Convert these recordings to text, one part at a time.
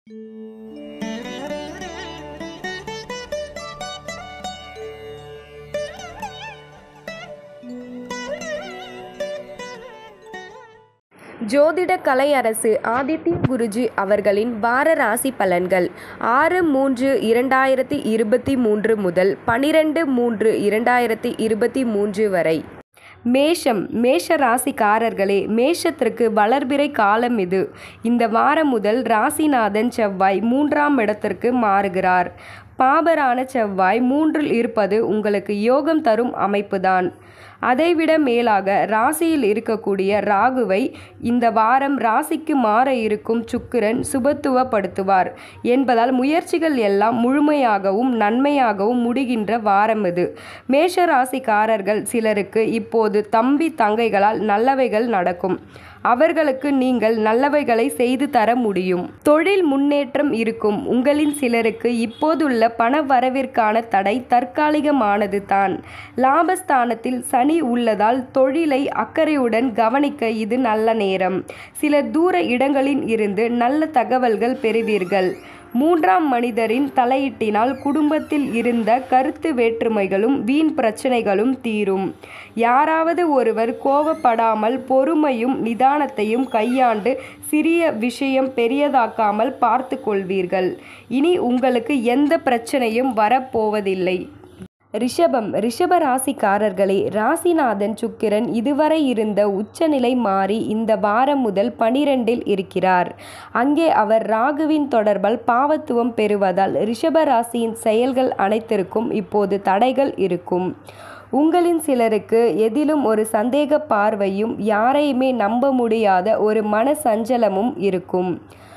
ஜோதிட கலையரசு ஆதித்ய குருஜி அவர்களின் வார ராசி பலன்கள் ஆறு மூன்று இரண்டாயிரத்தி இருபத்தி மூன்று முதல் பனிரெண்டு மூன்று இரண்டாயிரத்தி இருபத்தி மூன்று வரை மேஷம் மேஷ ராசிக்காரர்களே மேஷத்திற்கு வளர்பிறை காலம் இது இந்த வாரம் முதல் ராசிநாதன் செவ்வாய் மூன்றாம் இடத்திற்கு மாறுகிறார் பாபரான செவ்வாய் மூன்றில் இருப்பது உங்களுக்கு யோகம் தரும் அமைப்புதான் அதைவிட மேலாக ராசியில் இருக்கக்கூடிய ராகுவை இந்த வாரம் ராசிக்கு மாற இருக்கும் சுக்கிரன் சுபத்துவப்படுத்துவார் என்பதால் முயற்சிகள் எல்லாம் முழுமையாகவும் நன்மையாகவும் முடிகின்ற வாரம் இது மேஷ ராசிக்காரர்கள் சிலருக்கு இப்போது தம்பி தங்கைகளால் நல்லவைகள் நடக்கும் அவர்களுக்கு நீங்கள் நல்லவைகளை செய்து தர முடியும் தொழில் முன்னேற்றம் இருக்கும் உங்களின் சிலருக்கு இப்போதுள்ள பண வரவிற்கான தடை தற்காலிகமானது தான் லாபஸ்தானத்தில் சனி உள்ளதால் தொழிலை அக்கறையுடன் கவனிக்க இது நல்ல நேரம் சில தூர இடங்களில் இருந்து நல்ல தகவல்கள் பெறுவீர்கள் மூன்றாம் மனிதரின் தலையீட்டினால் குடும்பத்தில் இருந்த கருத்து வேற்றுமைகளும் வீண் பிரச்சனைகளும் தீரும் யாராவது ஒருவர் கோபப்படாமல் பொறுமையும் நிதானத்தையும் கையாண்டு சிறிய விஷயம் பெரியதாக்காமல் பார்த்து கொள்வீர்கள் இனி உங்களுக்கு எந்த பிரச்சனையும் வரப்போவதில்லை ரிஷபம் ரிஷப ராசிக்காரர்களே ராசிநாதன் சுக்கிரன் இதுவரை இருந்த உச்சநிலை மாறி இந்த வாரம் முதல் பனிரெண்டில் இருக்கிறார் அங்கே அவர் ராகுவின் தொடர்பால் பாவத்துவம் பெறுவதால் ரிஷப ராசியின் செயல்கள் அனைத்திற்கும் இப்போது தடைகள் இருக்கும் உங்களின் சிலருக்கு எதிலும் ஒரு சந்தேக பார்வையும் யாரையுமே நம்ப முடியாத ஒரு மன சஞ்சலமும் இருக்கும்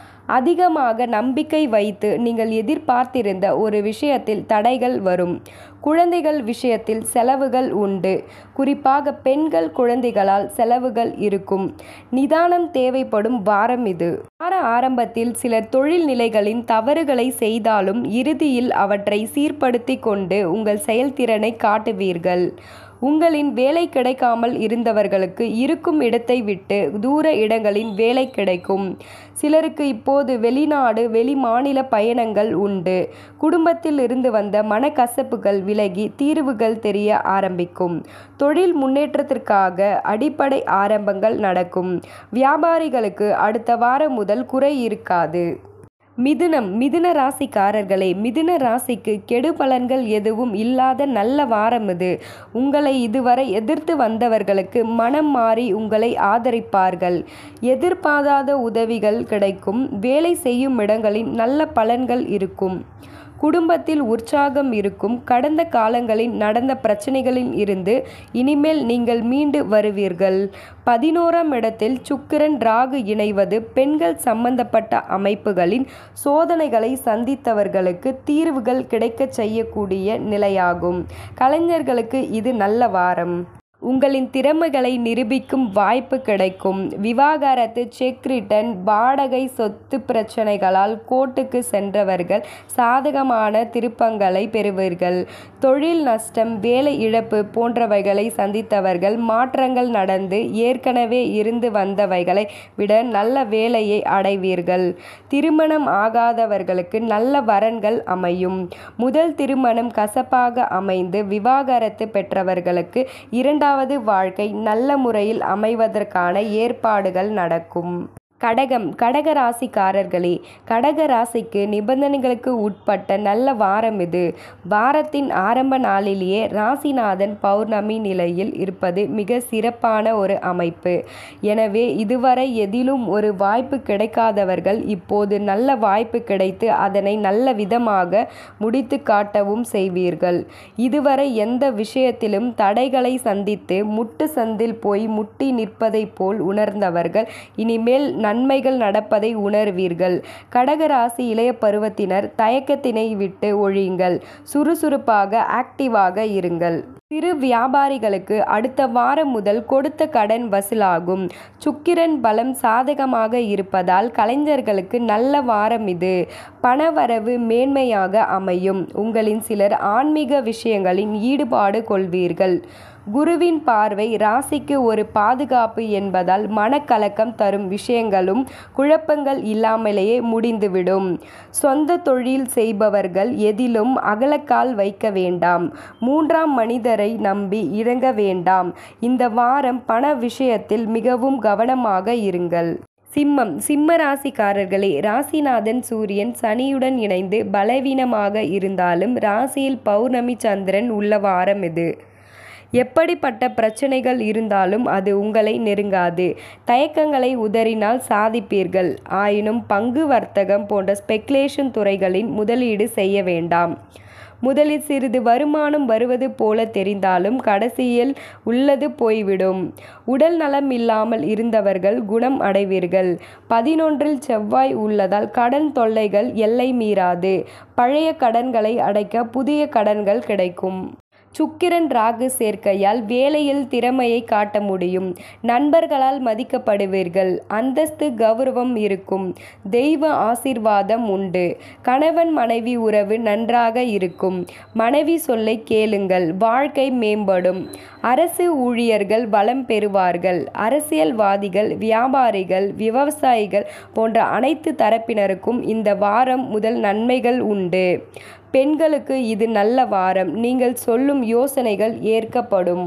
அதிகமாக நம்பிக்கை வைத்து நீங்கள் எதிர்பார்த்திருந்த ஒரு விஷயத்தில் தடைகள் வரும் குழந்தைகள் விஷயத்தில் செலவுகள் உண்டு குறிப்பாக பெண்கள் குழந்தைகளால் செலவுகள் இருக்கும் நிதானம் தேவைப்படும் வாரம் இது வார ஆரம்பத்தில் சிலர் தொழில் நிலைகளின் தவறுகளை செய்தாலும் இறுதியில் அவற்றை சீர்படுத்தி கொண்டு உங்கள் செயல்திறனை காட்டுவீர்கள் உங்களின் வேலை கிடைக்காமல் இருந்தவர்களுக்கு இருக்கும் இடத்தை விட்டு தூர இடங்களின் வேலை கிடைக்கும் சிலருக்கு இப்போது வெளிநாடு வெளி மாநில பயணங்கள் உண்டு குடும்பத்தில் இருந்து வந்த மனக்கசப்புகள் விலகி தீர்வுகள் தெரிய ஆரம்பிக்கும் தொழில் முன்னேற்றத்திற்காக அடிப்படை ஆரம்பங்கள் நடக்கும் வியாபாரிகளுக்கு அடுத்த வாரம் முதல் குறை இருக்காது மிதுனம் மிதுன ராசிக்காரர்களே மிதுன ராசிக்கு கெடு பலன்கள் எதுவும் இல்லாத நல்ல வாரம் இது உங்களை இதுவரை எதிர்த்து வந்தவர்களுக்கு மனம் மாறி உங்களை ஆதரிப்பார்கள் எதிர்பாராத உதவிகள் கிடைக்கும் வேலை செய்யும் இடங்களில் நல்ல பலன்கள் இருக்கும் குடும்பத்தில் உற்சாகம் இருக்கும் கடந்த காலங்களில் நடந்த பிரச்சனைகளில் இருந்து இனிமேல் நீங்கள் மீண்டு வருவீர்கள் பதினோராம் இடத்தில் சுக்கிரன் ராகு இணைவது பெண்கள் சம்பந்தப்பட்ட அமைப்புகளின் சோதனைகளை சந்தித்தவர்களுக்கு தீர்வுகள் கிடைக்கச் செய்யக்கூடிய நிலையாகும் கலைஞர்களுக்கு இது நல்ல வாரம் உங்களின் திறமைகளை நிரூபிக்கும் வாய்ப்பு கிடைக்கும் விவாகரத்து செக் ரிட்டன் வாடகை சொத்து பிரச்சனைகளால் கோர்ட்டுக்கு சென்றவர்கள் சாதகமான திருப்பங்களை பெறுவீர்கள் தொழில் நஷ்டம் வேலை இழப்பு போன்றவைகளை சந்தித்தவர்கள் மாற்றங்கள் நடந்து ஏற்கனவே இருந்து வந்தவைகளை விட நல்ல வேலையை அடைவீர்கள் திருமணம் ஆகாதவர்களுக்கு நல்ல வரன்கள் அமையும் முதல் திருமணம் கசப்பாக அமைந்து விவாகரத்து பெற்றவர்களுக்கு இரண்டாவது இரண்டாவது வாழ்க்கை நல்ல முறையில் அமைவதற்கான ஏற்பாடுகள் நடக்கும் கடகம் கடக ராசிக்காரர்களே கடக ராசிக்கு நிபந்தனைகளுக்கு உட்பட்ட நல்ல வாரம் இது வாரத்தின் ஆரம்ப நாளிலேயே ராசிநாதன் பௌர்ணமி நிலையில் இருப்பது மிக சிறப்பான ஒரு அமைப்பு எனவே இதுவரை எதிலும் ஒரு வாய்ப்பு கிடைக்காதவர்கள் இப்போது நல்ல வாய்ப்பு கிடைத்து அதனை நல்ல விதமாக முடித்து காட்டவும் செய்வீர்கள் இதுவரை எந்த விஷயத்திலும் தடைகளை சந்தித்து முட்டு சந்தில் போய் முட்டி நிற்பதைப் போல் உணர்ந்தவர்கள் இனிமேல் நன்மைகள் நடப்பதை உணர்வீர்கள் கடகராசி இளைய பருவத்தினர் தயக்கத்தினை விட்டு ஒழியுங்கள் சுறுசுறுப்பாக ஆக்டிவாக இருங்கள் சிறு வியாபாரிகளுக்கு அடுத்த வாரம் முதல் கொடுத்த கடன் வசூலாகும் சுக்கிரன் பலம் சாதகமாக இருப்பதால் கலைஞர்களுக்கு நல்ல வாரம் இது பணவரவு மேன்மையாக அமையும் உங்களின் சிலர் ஆன்மீக விஷயங்களின் ஈடுபாடு கொள்வீர்கள் குருவின் பார்வை ராசிக்கு ஒரு பாதுகாப்பு என்பதால் மனக்கலக்கம் தரும் விஷயங்களும் குழப்பங்கள் இல்லாமலேயே முடிந்துவிடும் சொந்த தொழில் செய்பவர்கள் எதிலும் அகலக்கால் வைக்க வேண்டாம் மூன்றாம் மனிதரை நம்பி இறங்க வேண்டாம் இந்த வாரம் பண விஷயத்தில் மிகவும் கவனமாக இருங்கள் சிம்மம் சிம்ம ராசிக்காரர்களே ராசிநாதன் சூரியன் சனியுடன் இணைந்து பலவீனமாக இருந்தாலும் ராசியில் பௌர்ணமி சந்திரன் உள்ள வாரம் இது எப்படிப்பட்ட பிரச்சனைகள் இருந்தாலும் அது உங்களை நெருங்காது தயக்கங்களை உதறினால் சாதிப்பீர்கள் ஆயினும் பங்கு வர்த்தகம் போன்ற ஸ்பெக்குலேஷன் துறைகளின் முதலீடு செய்ய வேண்டாம் முதலில் சிறிது வருமானம் வருவது போல தெரிந்தாலும் கடைசியில் உள்ளது போய்விடும் உடல் நலம் இல்லாமல் இருந்தவர்கள் குணம் அடைவீர்கள் பதினொன்றில் செவ்வாய் உள்ளதால் கடன் தொல்லைகள் எல்லை மீறாது பழைய கடன்களை அடைக்க புதிய கடன்கள் கிடைக்கும் சுக்கிரன் ராகு சேர்க்கையால் வேலையில் திறமையை காட்ட முடியும் நண்பர்களால் மதிக்கப்படுவீர்கள் அந்தஸ்து கௌரவம் இருக்கும் தெய்வ ஆசிர்வாதம் உண்டு கணவன் மனைவி உறவு நன்றாக இருக்கும் மனைவி சொல்லை கேளுங்கள் வாழ்க்கை மேம்படும் அரசு ஊழியர்கள் வளம் பெறுவார்கள் அரசியல்வாதிகள் வியாபாரிகள் விவசாயிகள் போன்ற அனைத்து தரப்பினருக்கும் இந்த வாரம் முதல் நன்மைகள் உண்டு பெண்களுக்கு இது நல்ல வாரம் நீங்கள் சொல்லும் யோசனைகள் ஏற்கப்படும்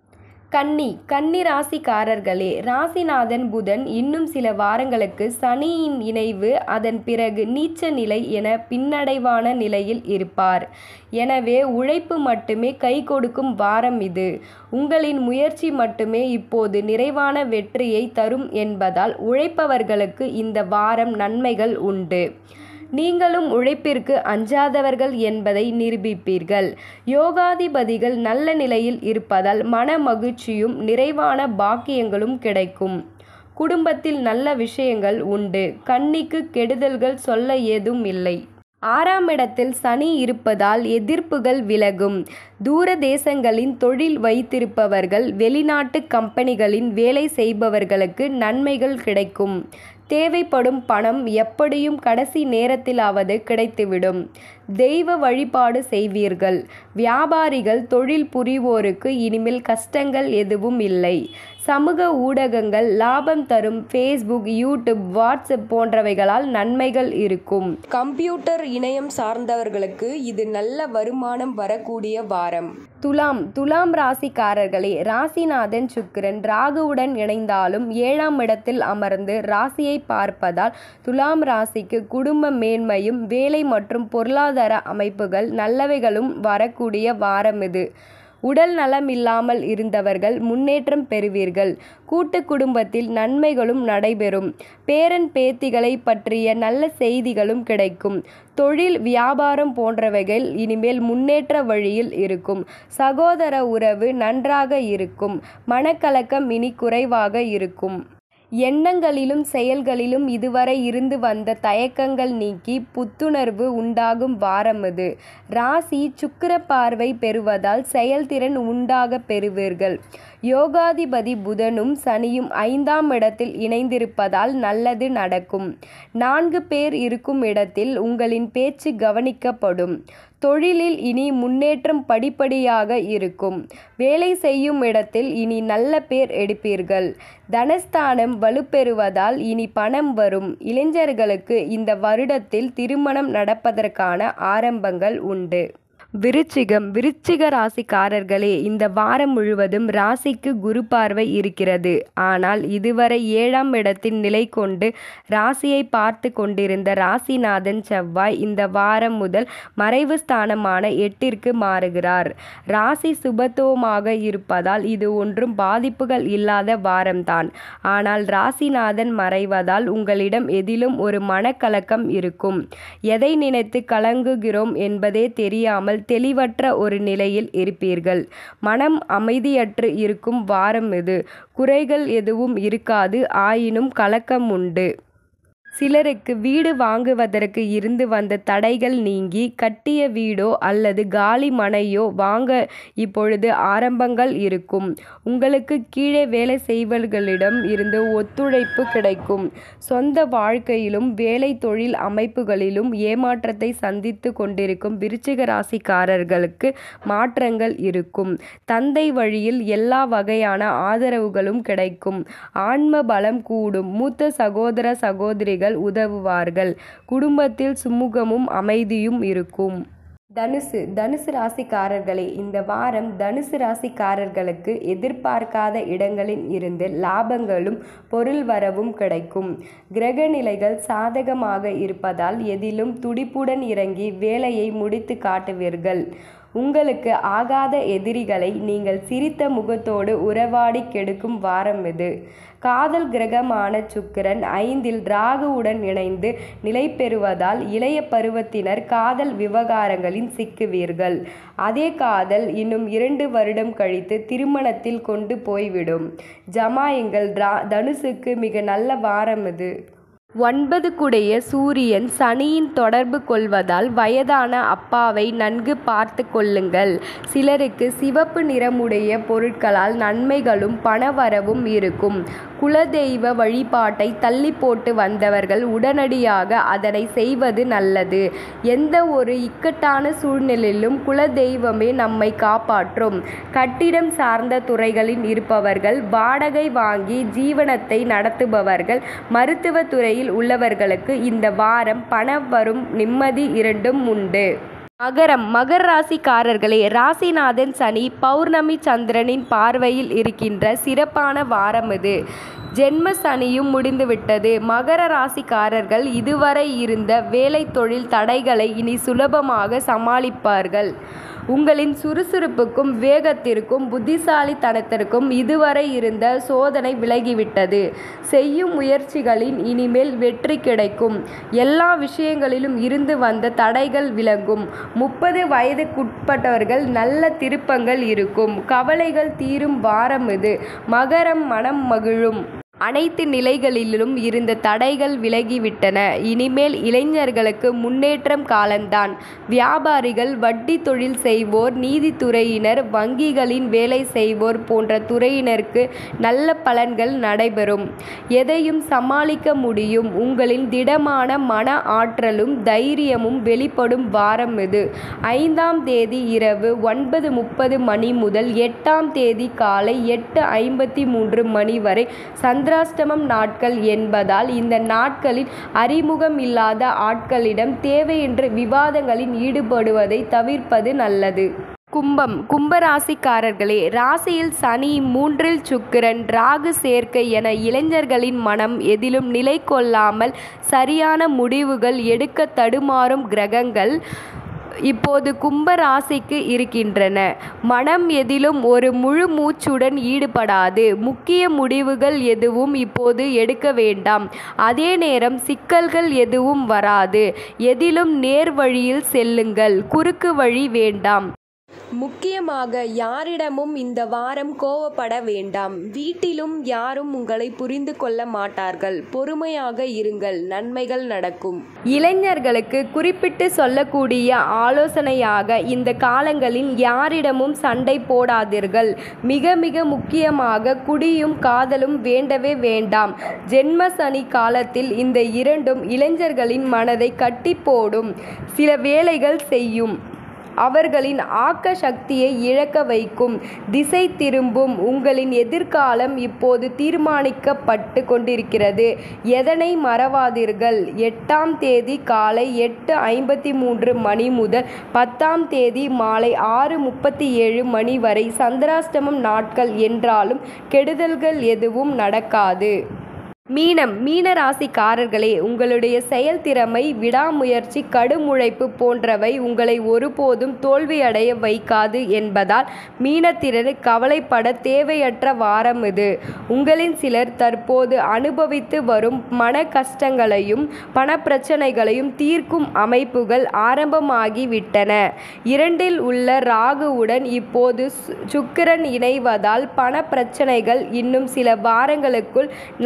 கன்னி கன்னி ராசிக்காரர்களே ராசிநாதன் புதன் இன்னும் சில வாரங்களுக்கு சனியின் இணைவு அதன் பிறகு நீச்ச நிலை என பின்னடைவான நிலையில் இருப்பார் எனவே உழைப்பு மட்டுமே கை கொடுக்கும் வாரம் இது உங்களின் முயற்சி மட்டுமே இப்போது நிறைவான வெற்றியை தரும் என்பதால் உழைப்பவர்களுக்கு இந்த வாரம் நன்மைகள் உண்டு நீங்களும் உழைப்பிற்கு அஞ்சாதவர்கள் என்பதை நிரூபிப்பீர்கள் யோகாதிபதிகள் நல்ல நிலையில் இருப்பதால் மன மகிழ்ச்சியும் நிறைவான பாக்கியங்களும் கிடைக்கும் குடும்பத்தில் நல்ல விஷயங்கள் உண்டு கன்னிக்கு கெடுதல்கள் சொல்ல ஏதும் இல்லை ஆறாம் இடத்தில் சனி இருப்பதால் எதிர்ப்புகள் விலகும் தூர தேசங்களின் தொழில் வைத்திருப்பவர்கள் வெளிநாட்டு கம்பெனிகளின் வேலை செய்பவர்களுக்கு நன்மைகள் கிடைக்கும் தேவைப்படும் பணம் எப்படியும் கடைசி நேரத்திலாவது கிடைத்துவிடும் தெய்வ வழிபாடு செய்வீர்கள் வியாபாரிகள் தொழில் புரிவோருக்கு இனிமேல் கஷ்டங்கள் எதுவும் இல்லை சமூக ஊடகங்கள் லாபம் தரும் ஃபேஸ்புக் யூடியூப் வாட்ஸ்அப் போன்றவைகளால் நன்மைகள் இருக்கும் கம்ப்யூட்டர் இணையம் சார்ந்தவர்களுக்கு இது நல்ல வருமானம் வரக்கூடிய வாரம் துலாம் துலாம் ராசிக்காரர்களே ராசிநாதன் சுக்கிரன் ராகுவுடன் இணைந்தாலும் ஏழாம் இடத்தில் அமர்ந்து ராசியை பார்ப்பதால் துலாம் ராசிக்கு குடும்ப மேன்மையும் வேலை மற்றும் பொருளாதார அமைப்புகள் நல்லவைகளும் வரக்கூடிய வாரம் இது உடல் நலம் இல்லாமல் இருந்தவர்கள் முன்னேற்றம் பெறுவீர்கள் கூட்டு குடும்பத்தில் நன்மைகளும் நடைபெறும் பேரன் பேத்திகளை பற்றிய நல்ல செய்திகளும் கிடைக்கும் தொழில் வியாபாரம் போன்றவைகள் இனிமேல் முன்னேற்ற வழியில் இருக்கும் சகோதர உறவு நன்றாக இருக்கும் மனக்கலக்கம் இனி குறைவாக இருக்கும் எண்ணங்களிலும் செயல்களிலும் இதுவரை இருந்து வந்த தயக்கங்கள் நீக்கி புத்துணர்வு உண்டாகும் வாரம் இது ராசி சுக்கிர பார்வை பெறுவதால் செயல்திறன் உண்டாக பெறுவீர்கள் யோகாதிபதி புதனும் சனியும் ஐந்தாம் இடத்தில் இணைந்திருப்பதால் நல்லது நடக்கும் நான்கு பேர் இருக்கும் இடத்தில் உங்களின் பேச்சு கவனிக்கப்படும் தொழிலில் இனி முன்னேற்றம் படிப்படியாக இருக்கும் வேலை செய்யும் இடத்தில் இனி நல்ல பேர் எடுப்பீர்கள் தனஸ்தானம் வலுப்பெறுவதால் இனி பணம் வரும் இளைஞர்களுக்கு இந்த வருடத்தில் திருமணம் நடப்பதற்கான ஆரம்பங்கள் உண்டு விருச்சிகம் விருச்சிக ராசிக்காரர்களே இந்த வாரம் முழுவதும் ராசிக்கு குரு பார்வை இருக்கிறது ஆனால் இதுவரை ஏழாம் இடத்தில் நிலை கொண்டு ராசியை பார்த்து கொண்டிருந்த ராசிநாதன் செவ்வாய் இந்த வாரம் முதல் மறைவு ஸ்தானமான எட்டிற்கு மாறுகிறார் ராசி சுபத்துவமாக இருப்பதால் இது ஒன்றும் பாதிப்புகள் இல்லாத வாரம்தான் ஆனால் ராசிநாதன் மறைவதால் உங்களிடம் எதிலும் ஒரு மனக்கலக்கம் இருக்கும் எதை நினைத்து கலங்குகிறோம் என்பதே தெரியாமல் தெளிவற்ற ஒரு நிலையில் இருப்பீர்கள் மனம் அமைதியற்று இருக்கும் வாரம் இது குறைகள் எதுவும் இருக்காது ஆயினும் கலக்கம் உண்டு சிலருக்கு வீடு வாங்குவதற்கு இருந்து வந்த தடைகள் நீங்கி கட்டிய வீடோ அல்லது காலி மனையோ வாங்க இப்பொழுது ஆரம்பங்கள் இருக்கும் உங்களுக்கு கீழே வேலை செய்பவர்களிடம் இருந்து ஒத்துழைப்பு கிடைக்கும் சொந்த வாழ்க்கையிலும் வேலை தொழில் அமைப்புகளிலும் ஏமாற்றத்தை சந்தித்து கொண்டிருக்கும் விருச்சிக ராசிக்காரர்களுக்கு மாற்றங்கள் இருக்கும் தந்தை வழியில் எல்லா வகையான ஆதரவுகளும் கிடைக்கும் ஆன்ம பலம் கூடும் மூத்த சகோதர சகோதரிகள் உதவுவார்கள் குடும்பத்தில் சுமூகமும் அமைதியும் இருக்கும் தனுசு தனுசு ராசிக்காரர்களே இந்த வாரம் தனுசு ராசிக்காரர்களுக்கு எதிர்பார்க்காத இடங்களில் இருந்து லாபங்களும் பொருள் வரவும் கிடைக்கும் கிரக நிலைகள் சாதகமாக இருப்பதால் எதிலும் துடிப்புடன் இறங்கி வேலையை முடித்து காட்டுவீர்கள் உங்களுக்கு ஆகாத எதிரிகளை நீங்கள் சிரித்த முகத்தோடு உறவாடி கெடுக்கும் வாரம் இது காதல் கிரகமான சுக்கிரன் ஐந்தில் ராகுவுடன் இணைந்து நிலை பெறுவதால் இளைய பருவத்தினர் காதல் விவகாரங்களில் சிக்குவீர்கள் அதே காதல் இன்னும் இரண்டு வருடம் கழித்து திருமணத்தில் கொண்டு போய்விடும் ஜமாயுங்கள் ரா தனுசுக்கு மிக நல்ல வாரம் இது ஒன்பது குடைய சூரியன் சனியின் தொடர்பு கொள்வதால் வயதான அப்பாவை நன்கு பார்த்து கொள்ளுங்கள் சிலருக்கு சிவப்பு நிறமுடைய பொருட்களால் நன்மைகளும் பணவரவும் இருக்கும் குலதெய்வ வழிபாட்டை தள்ளி போட்டு வந்தவர்கள் உடனடியாக அதனை செய்வது நல்லது எந்த ஒரு இக்கட்டான சூழ்நிலையிலும் குலதெய்வமே நம்மை காப்பாற்றும் கட்டிடம் சார்ந்த துறைகளில் இருப்பவர்கள் வாடகை வாங்கி ஜீவனத்தை நடத்துபவர்கள் மருத்துவ துறையில் உள்ளவர்களுக்கு இந்த வாரம் பணம் வரும் நிம்மதி இரண்டும் உண்டு மகரம் மகர ராசிக்காரர்களே ராசிநாதன் சனி பௌர்ணமி சந்திரனின் பார்வையில் இருக்கின்ற சிறப்பான வாரம் இது ஜென்ம சனியும் முடிந்துவிட்டது மகர ராசிக்காரர்கள் இதுவரை இருந்த வேலை தொழில் தடைகளை இனி சுலபமாக சமாளிப்பார்கள் உங்களின் சுறுசுறுப்புக்கும் வேகத்திற்கும் புத்திசாலித்தனத்திற்கும் இதுவரை இருந்த சோதனை விலகிவிட்டது செய்யும் முயற்சிகளின் இனிமேல் வெற்றி கிடைக்கும் எல்லா விஷயங்களிலும் இருந்து வந்த தடைகள் விலகும் முப்பது வயதுக்குட்பட்டவர்கள் நல்ல திருப்பங்கள் இருக்கும் கவலைகள் தீரும் வாரம் இது மகரம் மனம் மகிழும் அனைத்து நிலைகளிலும் இருந்த தடைகள் விலகிவிட்டன இனிமேல் இளைஞர்களுக்கு முன்னேற்றம் காலம்தான் வியாபாரிகள் வட்டி தொழில் செய்வோர் நீதித்துறையினர் வங்கிகளின் வேலை செய்வோர் போன்ற துறையினருக்கு நல்ல பலன்கள் நடைபெறும் எதையும் சமாளிக்க முடியும் உங்களின் திடமான மன ஆற்றலும் தைரியமும் வெளிப்படும் வாரம் இது ஐந்தாம் தேதி இரவு ஒன்பது முப்பது மணி முதல் எட்டாம் தேதி காலை எட்டு ஐம்பத்தி மூன்று மணி வரை சந்திராஷ்டமம் நாட்கள் என்பதால் இந்த நாட்களில் அறிமுகம் இல்லாத ஆட்களிடம் தேவையற்ற விவாதங்களில் ஈடுபடுவதை தவிர்ப்பது நல்லது கும்பம் கும்பராசிக்காரர்களே ராசியில் சனி மூன்றில் சுக்கிரன் ராகு சேர்க்கை என இளைஞர்களின் மனம் எதிலும் நிலை கொள்ளாமல் சரியான முடிவுகள் எடுக்க தடுமாறும் கிரகங்கள் இப்போது கும்ப ராசிக்கு இருக்கின்றன மனம் எதிலும் ஒரு முழு மூச்சுடன் ஈடுபடாது முக்கிய முடிவுகள் எதுவும் இப்போது எடுக்க வேண்டாம் அதே நேரம் சிக்கல்கள் எதுவும் வராது எதிலும் நேர் வழியில் செல்லுங்கள் குறுக்கு வழி வேண்டாம் முக்கியமாக யாரிடமும் இந்த வாரம் கோவப்பட வேண்டாம் வீட்டிலும் யாரும் உங்களை புரிந்து கொள்ள மாட்டார்கள் பொறுமையாக இருங்கள் நன்மைகள் நடக்கும் இளைஞர்களுக்கு குறிப்பிட்டு சொல்லக்கூடிய ஆலோசனையாக இந்த காலங்களில் யாரிடமும் சண்டை போடாதீர்கள் மிக மிக முக்கியமாக குடியும் காதலும் வேண்டவே வேண்டாம் ஜென்ம சனி காலத்தில் இந்த இரண்டும் இளைஞர்களின் மனதை கட்டி போடும் சில வேலைகள் செய்யும் அவர்களின் ஆக்க சக்தியை இழக்க வைக்கும் திசை திரும்பும் உங்களின் எதிர்காலம் இப்போது தீர்மானிக்கப்பட்டு கொண்டிருக்கிறது எதனை மறவாதீர்கள் எட்டாம் தேதி காலை எட்டு ஐம்பத்தி மூன்று மணி முதல் பத்தாம் தேதி மாலை ஆறு முப்பத்தி ஏழு மணி வரை சந்திராஷ்டமம் நாட்கள் என்றாலும் கெடுதல்கள் எதுவும் நடக்காது மீனம் மீன ராசிக்காரர்களே உங்களுடைய செயல்திறமை விடாமுயற்சி கடும் உழைப்பு போன்றவை உங்களை ஒருபோதும் தோல்வியடைய வைக்காது என்பதால் மீனத்தினர் கவலைப்பட தேவையற்ற வாரம் இது உங்களின் சிலர் தற்போது அனுபவித்து வரும் மன கஷ்டங்களையும் பணப்பிரச்சனைகளையும் தீர்க்கும் அமைப்புகள் ஆரம்பமாகிவிட்டன இரண்டில் உள்ள ராகுவுடன் இப்போது சு- சுக்கிரன் இணைவதால் பண பிரச்சனைகள் இன்னும் சில வாரங்களுக்குள் நல்ல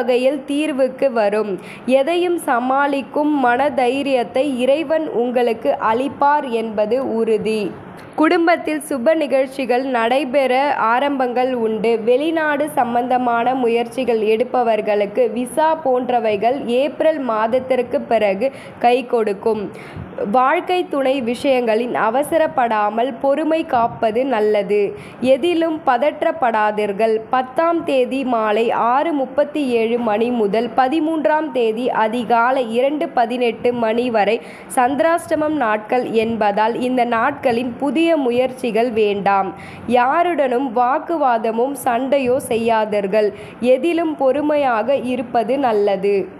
வகையில் தீர்வுக்கு வரும் எதையும் சமாளிக்கும் மனதைரியத்தை இறைவன் உங்களுக்கு அளிப்பார் என்பது உறுதி குடும்பத்தில் சுப நிகழ்ச்சிகள் நடைபெற ஆரம்பங்கள் உண்டு வெளிநாடு சம்பந்தமான முயற்சிகள் எடுப்பவர்களுக்கு விசா போன்றவைகள் ஏப்ரல் மாதத்திற்கு பிறகு கை கொடுக்கும் வாழ்க்கை துணை விஷயங்களில் அவசரப்படாமல் பொறுமை காப்பது நல்லது எதிலும் பதற்றப்படாதீர்கள் பத்தாம் தேதி மாலை ஆறு முப்பத்தி ஏழு மணி முதல் பதிமூன்றாம் தேதி அதிகாலை இரண்டு பதினெட்டு மணி வரை சந்திராஷ்டமம் நாட்கள் என்பதால் இந்த நாட்களின் புதிய முயற்சிகள் வேண்டாம் யாருடனும் வாக்குவாதமும் சண்டையோ செய்யாதீர்கள் எதிலும் பொறுமையாக இருப்பது நல்லது